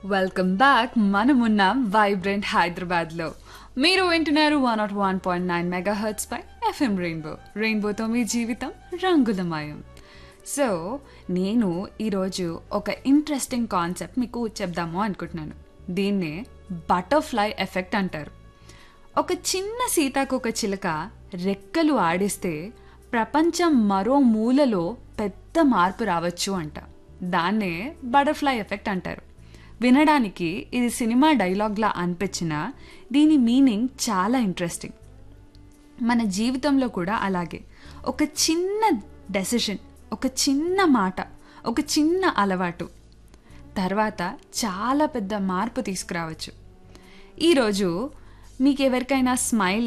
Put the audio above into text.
welcome back మనమున్నాం vibrant హైదరాబాద్లో మీరు వింటున్నారు one not one point nine megahertz పై ఎఫ్ఎం రెయిన్బో రెయిన్బోతో మీ జీవితం రంగులమయం సో నేను ఈరోజు ఒక ఇంట్రెస్టింగ్ కాన్సెప్ట్ మీకు చెప్దాము అనుకుంటున్నాను దీన్నే బటర్ఫ్లై ఎఫెక్ట్ అంటారు ఒక చిన్న సీతాకొక చిలుక రెక్కలు ఆడిస్తే ప్రపంచం మరో మూలలో పెద్ద మార్పు రావచ్చు అంట దాన్నే బటర్ఫ్లై ఎఫెక్ట్ అంటారు వినడానికి ఇది సినిమా డైలాగ్లా అనిపించినా దీని మీనింగ్ చాలా ఇంట్రెస్టింగ్ మన జీవితంలో కూడా అలాగే ఒక చిన్న డెసిషన్ ఒక చిన్న మాట ఒక చిన్న అలవాటు తర్వాత చాలా పెద్ద మార్పు తీసుకురావచ్చు ఈరోజు మీకు ఎవరికైనా స్మైల్